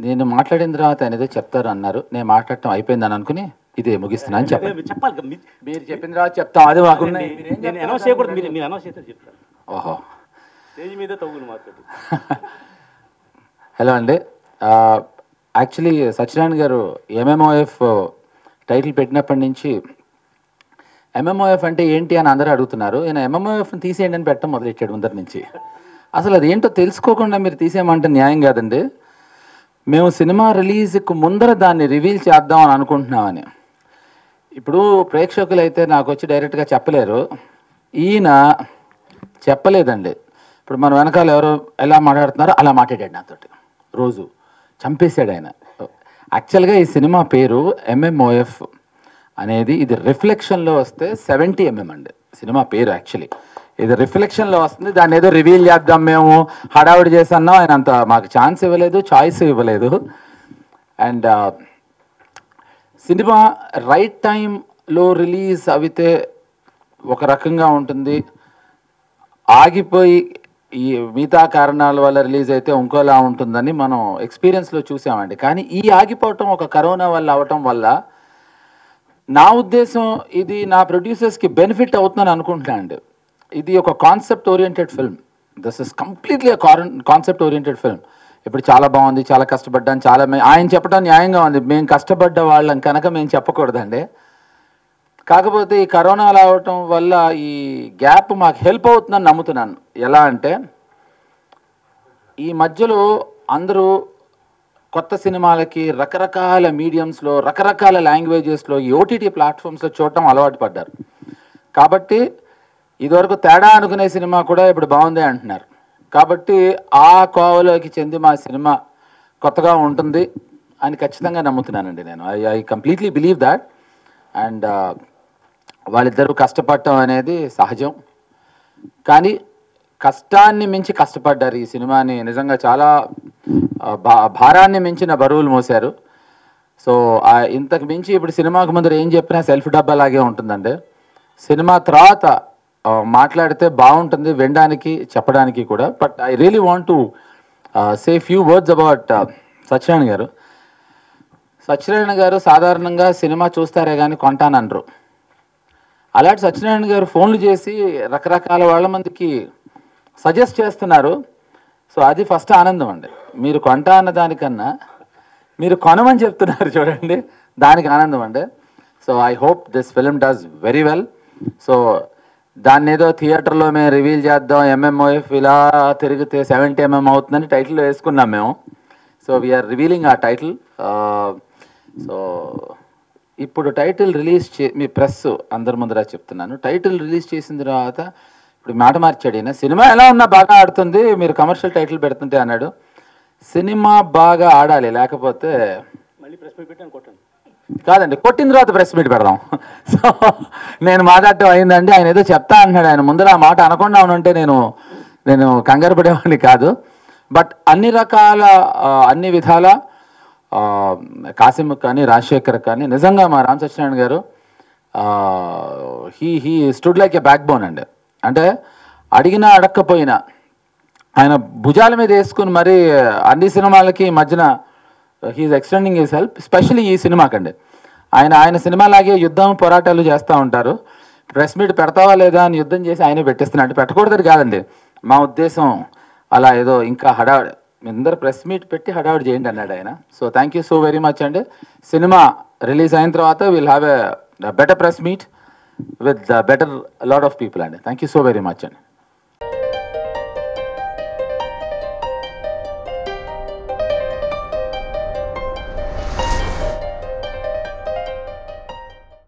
నేను మాట్లాడిన తర్వాత ఆయన ఏదో చెప్తారు అన్నారు నేను మాట్లాడటం అయిపోయిందని అనుకుని ఇదే ముగిస్తున్నాను చెప్పండి మీరు చెప్పాలి కదా, మీ- మీరు చెప్పిన తర్వాత చెప్తాం అది మాకు నేను అనౌన్స్ చేయకూడదు మీరు మీరు అనౌన్స్ చేస్తే చెప్తాను ఓహో స్టేజ్ మీద తగ్గులు మాట్లాడు హలో అండి యాక్చువల్లీ సత్యనారాయణ గారు ఎంఎంఓఎఫ్ టైటిల్ పెట్టినప్పటి నుంచి ఎంఎంఓఎఫ్ అంటే ఏంటి అని అందరూ అడుగుతున్నారు ఈయన ఎంఎంఓఎఫ్ని తీసేయండి అని పెట్టడం మొదలెట్టాడు ముందరి నుంచి అసలు అది ఏంటో తెలుసుకోకుండా మీరు తీసేయమంటే న్యాయం కాదండి మేము సినిమా రిలీజ్కి ముందర దాన్ని రివీల్ చేద్దాం అని అనుకుంటున్నామని ఇప్పుడు ప్రేక్షకులు అయితే నాకు వచ్చి డైరెక్ట్గా చెప్పలేరు ఈయన చెప్పలేదండి ఇప్పుడు మన వెనకాల ఎవరు ఎలా మాట్లాడుతున్నారో అలా మాట్లాడాడు నాతోటి రోజు చంపేశాడు ఆయన యాక్చువల్గా ఈ సినిమా పేరు ఎంఎంఓఎఫ్ అనేది ఇది రిఫ్లెక్షన్లో వస్తే సెవెంటీ ఎంఎం అండి సినిమా పేరు యాక్చువల్లీ ఇది రిఫ్లెక్షన్లో వస్తుంది దాన్ని ఏదో రివీల్ చేద్దాం మేము హడావుడి చేసన్నాం ఆయన అంత మాకు ఛాన్స్ ఇవ్వలేదు చాయిస్ ఇవ్వలేదు అండ్ సినిమా రైట్ టైంలో రిలీజ్ అవితే ఒక రకంగా ఉంటుంది ఆగిపోయి ఈ మిగతా కారణాల వల్ల రిలీజ్ అయితే ఇంకోలా ఉంటుందని మనం ఎక్స్పీరియన్స్లో చూసామండి కానీ ఈ ఆగిపోవటం ఒక కరోనా వల్ల అవటం వల్ల నా ఉద్దేశం ఇది నా ప్రొడ్యూసర్స్కి బెనిఫిట్ అవుతుందని అనుకుంటున్నాను అండి ఇది ఒక concept oriented film this is completely concept oriented film ఇప్పుడు చాలా బాగుంది చాలా కష్టపడ్డాను చాలా మే- ఆయన చెప్పడం న్యాయంగా ఉంది మేము కష్టపడ్డ వాళ్ళం కనుక మేము చెప్పకూడదండి కాకపోతే ఈ కరోనా రావటం వల్ల ఈ గ్యాప్ మాకు హెల్ప్ అవుతుందని నమ్ముతున్నాను ఎలా అంటే ఈ మధ్యలో అందరూ కొత్త సినిమాలకి రకరకాల మీడియంస్లో రకరకాల లాంగ్వేజెస్లో ఈ ఓటీటీ ప్లాట్ఫామ్స్లో చూడటం అలవాటు పడ్డారు కాబట్టి ఇదివరకు తేడా అనుకునే సినిమా కూడా ఇప్పుడు బాగుంది అంటున్నారు కాబట్టి ఆ కోవలోకి చెంది మా సినిమా కొత్తగా ఉంటుంది అని ఖచ్చితంగా నమ్ముతున్నానండి నేను I I completely believe that and వాళ్ళిద్దరూ కష్టపడటం అనేది సహజం కానీ కష్టాన్ని మించి కష్టపడ్డారు ఈ సినిమాని నిజంగా చాలా ఆ, భా- భారాన్ని మించిన బరువులు మోశారు సో ఆ ఇంతకు మించి ఇప్పుడు సినిమాకు ముందర ఏం చెప్పినా సెల్ఫ్ డబ్బా లాగే ఉంటుందండి సినిమా తర్వాత ఆ, మాట్లాడితే బాగుంటుంది వినడానికి చెప్పడానికి కూడా but I really want to say few words about Satyanarayana garu Satyanarayana గారు సాధారణంగా సినిమా చూస్తారే కానీ కొంటాననరు అలాంటి సత్యనారాయణ గారు ఫోన్లు చేసి రకరకాల వాళ్ళ మందికి సజెస్ట్ చేస్తున్నారు సో అది ఫస్ట్ ఆనందం అండి మీరు కొంటా అన్న దానికన్నా మీరు కొనమని చెప్తున్నారు చూడండి దానికి ఆనందం అండి so I hope this film does very well so దాన్ని ఏదో థియేటర్లో మేము రివీల్ చేద్దాం ఎంఎంఓఎఫ్ ఇలా తిరిగితే సెవెంటీ ఎంఎం అవుతుందని టైటిల్ వేసుకున్నాం మేము సో వీఆర్ రివీలింగ్ ఆ టైటిల్ సో ఇప్పుడు టైటిల్ రిలీజ్ చే మీ ప్రెస్ అందరి ముందర చెప్తున్నాను టైటిల్ రిలీజ్ చేసిన తర్వాత ఇప్పుడు మాట మార్చాడు ఈయన సినిమా ఎలా ఉన్నా బాగా ఆడుతుంది మీరు కమర్షియల్ టైటిల్ పెడుతుంటే అన్నాడు సినిమా బాగా ఆడాలి లేకపోతే మళ్ళీ ప్రెస్ మీట్ పెట్టి కొట్టండి కాదండి కొట్టిన తర్వాత ప్రెస్ మీట్ పెడదాం సో నేను మాట్లాడటం అయిందండి ఆయన ఏదో చెప్తా అంటున్నాడు ఆయన ముందర ఆ మాట అనకుండా ఉంటే నేను నేను కంగారు పడేవాడిని కాదు బట్ అన్ని రకాల ఆ, అన్ని విధాల ఆ, కాసిం కానీ రాజశేఖర్ కానీ నిజంగా మా Ram Satyanarayana garu he he stood like a backbone అండి అంటే అడిగినా అడక్కపోయినా ఆయన భుజాల మీద వేసుకుని మరి అన్ని సినిమాలకి ఈ మధ్యన he's extending his help specially ఈ సినిమాకండి ఆయన ఆయన సినిమాలాగే యుద్ధం పోరాటాలు చేస్తూ ఉంటారు ప్రెస్ మీట్ పెడతావా లేదా అని యుద్ధం చేసి ఆయనే పెట్టేస్తున్నా అంటే పెట్టకూడదు కాదండి మా ఉద్దేశం అలా ఏదో ఇంకా హడావిడి అందరు ప్రెస్ మీట్ పెట్టి హడావిడి చేయండి అన్నాడు ఆయన so thank you so very much అండి సినిమా రిలీజ్ అయిన తర్వాత will have a better press meet with better lot of people అండి thank you so very much అండి